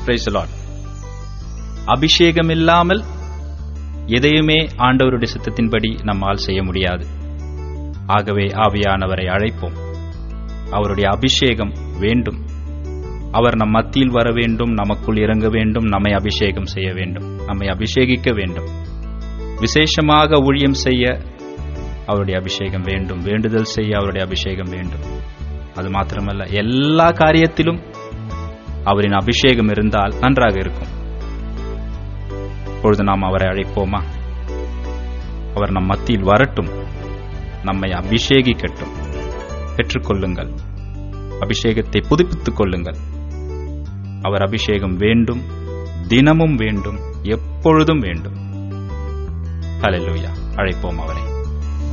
Praise the Lord. அபிஷேகம் இல்லாமல் எதையுமே ஆண்டவருடைய சித்தத்தின்படி நம்மால் செய்ய முடியாது ஆகவே ஆவியானவரை அழைப்போம் அவருடைய அபிஷேகம் வேண்டும் அவர் நம் மத்தியில் வர வேண்டும் நமக்குள் இறங்க வேண்டும் நம்மை அபிஷேகம் செய்ய வேண்டும் நம்மை அபிஷேகிக்க வேண்டும் விசேஷமாக ஊழியம் செய்ய அவருடைய அபிஷேகம் வேண்டும் வேண்டுதல் செய்ய அவருடைய அபிஷேகம் வேண்டும் அது மாத்திரமல்ல எல்லா காரியத்திலும் அவரின் அபிஷேகம் இருந்தால் நன்றாக இருக்கும் இப்பொழுது நாம் அவரை அழைப்போமா அவர் நம் மத்தியில் வரட்டும் நம்மை அபிஷேகிக்கட்டும் பெற்றுக்கொள்ளுங்கள் அபிஷேகத்தை புதுப்பித்துக் கொள்ளுங்கள் அவர் அபிஷேகம் வேண்டும் தினமும் வேண்டும் எப்பொழுதும் வேண்டும் ஹalleluya அழைப்போம் அவரை